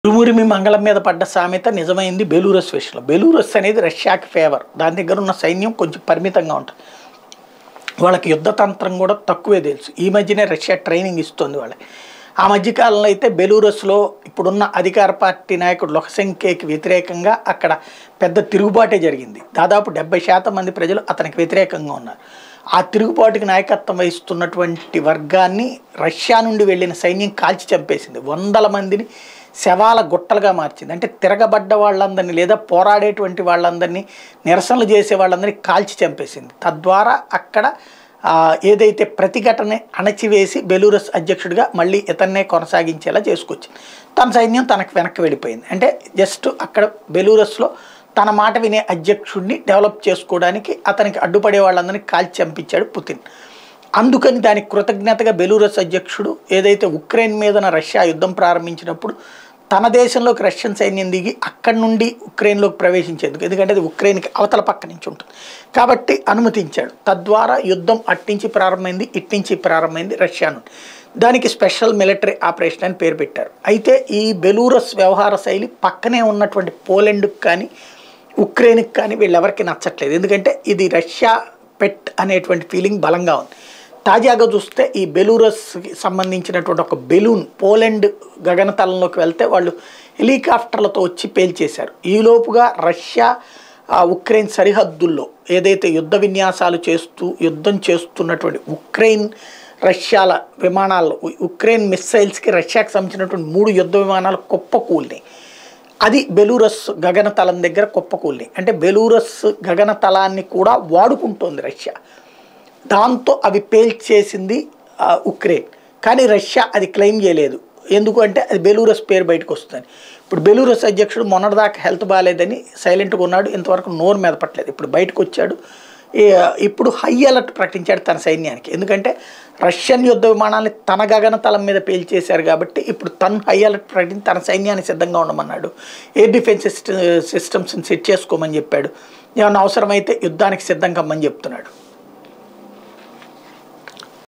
ఉరుమురిమి మంగళం మీద పడ్డ సామెత నిజమైంది బెలూరస్ విషయంలో బెలూరస్ అనేది రష్యాకి ఫేవర్ దాని దగ్గర ఉన్న సైన్యం కొంచెం పరిమితంగా ఉంటుంది వాళ్ళకి యుద్ధతంత్రం కూడా తక్కువే తెలుసు ఈ మధ్యనే రష్యా ట్రైనింగ్ ఇస్తుంది వాళ్ళకి ఆ మధ్యకాలంలో అయితే బెలూరస్లో ఇప్పుడున్న అధికార పార్టీ నాయకుడు లొహసెంకేకి వ్యతిరేకంగా అక్కడ పెద్ద తిరుగుబాటే జరిగింది దాదాపు డెబ్బై శాతం మంది ప్రజలు అతనికి వ్యతిరేకంగా ఉన్నారు ఆ తిరుగుబాటుకి నాయకత్వం వహిస్తున్నటువంటి వర్గాన్ని రష్యా నుండి వెళ్ళిన సైన్యం కాల్చి చంపేసింది వందల మందిని శవాల గుట్టలుగా మార్చింది అంటే తిరగబడ్డ వాళ్ళందరినీ లేదా పోరాడేటువంటి వాళ్ళందరినీ నిరసనలు చేసే వాళ్ళందరినీ కాల్చి చంపేసింది తద్వారా అక్కడ ఆ, ఏదైతే ప్రతిఘటన అణచివేసి బెలూరస్ అధ్యక్షుడిగా మళ్ళీ ఇతన్నే కొనసాగించేలా చేసుకొచ్చింది తన సైన్యం తనకు వెనక్కి వెళ్ళిపోయింది అంటే జస్ట్ అక్కడ బెలూరస్లో తన మాట వినే అధ్యక్షుడిని డెవలప్ చేసుకోవడానికి అతనికి అడ్డుపడే వాళ్ళందరినీ కాల్చి చంపించాడు పుతిన్ అందుకని దానికి కృతజ్ఞతగా బెలూరస్ అధ్యక్షుడు ఏదైతే ఉక్రెయిన్ మీదన రష్యా యుద్ధం ప్రారంభించినప్పుడు తన దేశంలోకి రష్యన్ సైన్యం దిగి అక్కడి నుండి ఉక్రెయిన్లోకి ప్రవేశించేందుకు ఎందుకంటే అది ఉక్రెయిన్కి అవతల పక్క నుంచి ఉంటుంది కాబట్టి అనుమతించాడు తద్వారా యుద్ధం అట్నుంచి ప్రారంభమైంది ఇట్నుంచి ప్రారంభమైంది రష్యా నుండి దానికి స్పెషల్ మిలిటరీ ఆపరేషన్ అని పేరు పెట్టారు అయితే ఈ బెలూరస్ వ్యవహార శైలి పక్కనే ఉన్నటువంటి పోలెండ్కి కానీ ఉక్రెయిన్కి కానీ వీళ్ళెవరికి నచ్చట్లేదు ఎందుకంటే ఇది రష్యా పెట్ అనేటువంటి ఫీలింగ్ బలంగా ఉంది తాజాగా చూస్తే ఈ బెలూరస్కి సంబంధించినటువంటి ఒక బెలూన్ పోలెండ్ గగనతలంలోకి వెళ్తే వాళ్ళు హెలికాప్టర్లతో వచ్చి పేల్చేశారు ఈలోపుగా రష్యా ఆ ఉక్రెయిన్ సరిహద్దుల్లో ఏదైతే యుద్ధ విన్యాసాలు చేస్తూ యుద్ధం చేస్తున్నటువంటి ఉక్రెయిన్ రష్యాల విమానాల్లో ఉ- ఉక్రెయిన్ మిస్సైల్స్కి రష్యాకి సంబంధించినటువంటి మూడు యుద్ధ విమానాలు కుప్పకూలినాయి అది బెలూరస్ గగనతలం దగ్గర కుప్పకూలినాయి అంటే బెలూరస్ గగనతలాన్ని కూడా వాడుకుంటోంది రష్యా దాంతో అవి పేల్చేసింది ఆ, ఉక్రెయిన్ కానీ రష్యా అది క్లెయిమ్ చేయలేదు ఎందుకు అంటే అది బెలూరస్ పేరు బయటకు వస్తుంది ఇప్పుడు బెలూరస్ అధ్యక్షుడు మొన్నటిదాకా హెల్త్ బాగాలేదని సైలెంట్గా ఉన్నాడు ఇంతవరకు నోరు మెదపట్లేదు ఇప్పుడు బయటకు వచ్చాడు ఈ- ఇప్పుడు హై అలర్ట్ ప్రకటించాడు తన సైన్యానికి ఎందుకంటే రష్యన్ యుద్ధ విమానాన్ని తన గగనతలం మీద పేల్చేశారు కాబట్టి ఇప్పుడు తను హై అలర్ట్ ప్రకటించి తన సైన్యాన్ని సిద్ధంగా ఉండమన్నాడు ఎయిర్ డిఫెన్స్ సిస్టమ్స్ని సెట్ చేసుకోమని చెప్పాడు ఏమన్నా అవసరమైతే యుద్ధానికి సిద్ధం కమ్మని చెప్తున్నాడు